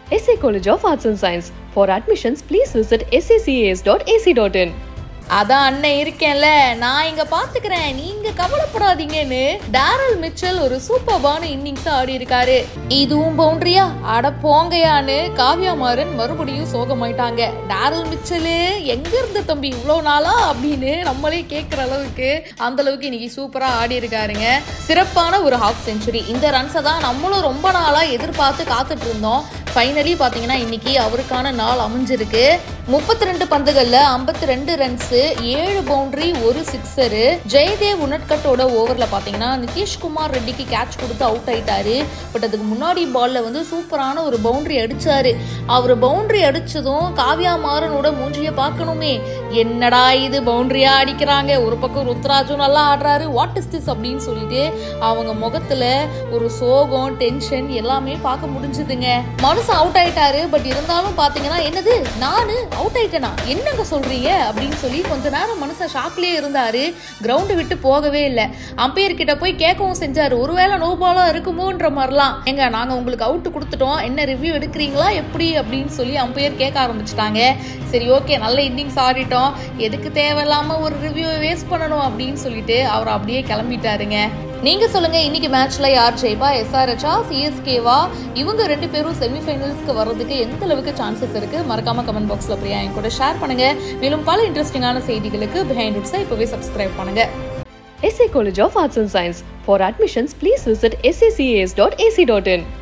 SA College of Arts and Science. For admissions, please visit sacas.ac.in. அதான் அண்ணன் இருக்கேன்ல நான் இங்க பாத்துக்கிறேன் நீங்க கவலைப்படாதீங்கன்னு டேரல் மிச்சல் ஒரு சூப்பர்பான இன்னிங்ஸ் ஆடி இருக்காரு இதுவும் பவுண்டரியா அட போங்கயான்னு காவ்யா மாறன் மறுபடியும் சோகமாயிட்டாங்க டேரல் மிச்சலு எங்க இருந்த தம்பி இவ்வளவு நாளா அப்படின்னு நம்மளே கேட்குற அளவுக்கு அந்த அளவுக்கு இன்னைக்கு சூப்பரா ஆடி இருக்காருங்க சிறப்பான ஒரு ஹாஃப் செஞ்சுரி இந்த ரன்ஸை தான் நம்மளும் ரொம்ப நாளா எதிர்பார்த்து காத்துட்டு இருந்தோம் ஃபைனலி பார்த்தீங்கன்னா இன்னைக்கு அவருக்கான நாள் அமைஞ்சிருக்கு முப்பத்தி ரெண்டு பந்துகள்ல ஐம்பத்தி ரெண்டு ரன்ஸ் ஏழு பவுண்டரி ஒரு சிக்ஸரு ஜெயதேவ் உனட்கட்டோட ஓவர்ல பாத்தீங்கன்னா நிதிஷ்குமார் ரெட்டிக்கு கேட்ச் கொடுத்து அவுட் ஆயிட்டாரு பட் அதுக்கு முன்னாடி பால்ல வந்து சூப்பரான ஒரு பவுண்டரி அடிச்சாரு அவர் பவுண்டரி அடிச்சதும் காவ்யா மாறனோட மூஞ்சிய பார்க்கணுமே என்னடா இது பவுண்டரியா அடிக்கிறாங்க ஒரு பக்கம் ருத்ராஜும் நல்லா ஆடுறாரு வாட் இஸ் திஸ் அப்படின்னு சொல்லிட்டு அவங்க முகத்துல ஒரு சோகம் டென்ஷன் எல்லாமே பார்க்க முடிஞ்சுதுங்க மனுஷன் அவுட் ஆயிட்டாரு பட் இருந்தாலும் பாத்தீங்கன்னா என்னது நானு அவுட் ஆயிட்டேனா என்னங்க சொல்றீங்க அப்படின்னு சொல்லி கொஞ்ச நேரம் மனுஷன் ஷாக்லயே இருந்தாரு கிரவுண்டு விட்டு போகவே இல்லை அம்பையர் கிட்ட போய் கேட்கவும் செஞ்சாரு ஒருவேளை நோ பாலா இருக்குமோன்ற மாதிரிலாம் எங்க நாங்க உங்களுக்கு அவுட் கொடுத்துட்டோம் என்ன ரிவ்யூ எடுக்கிறீங்களா எப்படி அப்படின்னு சொல்லி அம்பையர் கேட்க ஆரம்பிச்சிட்டாங்க சரி ஓகே நல்ல இன்னிங்ஸ் ஆடிட்டோம் எதுக்கு தேவையில்லாம ஒரு ரிவ்யூவை வேஸ்ட் பண்ணணும் அப்படின்னு சொல்லிட்டு அவர் அப்படியே கிளம்பிட்டாருங்க நீங்க சொல்லுங்க இன்னைக்கு மேட்ச்ல யார் ஜெயிப்பா எஸ்ஆர்ஹெச்சா சிஎஸ்கேவா இவங்க ரெண்டு பேரும் செமிஃபைனல்ஸ்க்கு வர்றதுக்கு எந்த அளவுக்கு சான்சஸ் இருக்கு மறக்காம கமெண்ட் பாக்ஸ்ல பிரியா என் கூட ஷேர் பண்ணுங்க மேலும் பல இன்ட்ரெஸ்டிங்கான செய்திகளுக்கு பிஹைண்ட் உட்ஸை இப்பவே சப்ஸ்கிரைப் பண்ணுங்க SA College of Arts and Science. For admissions, please visit sacas.ac.in.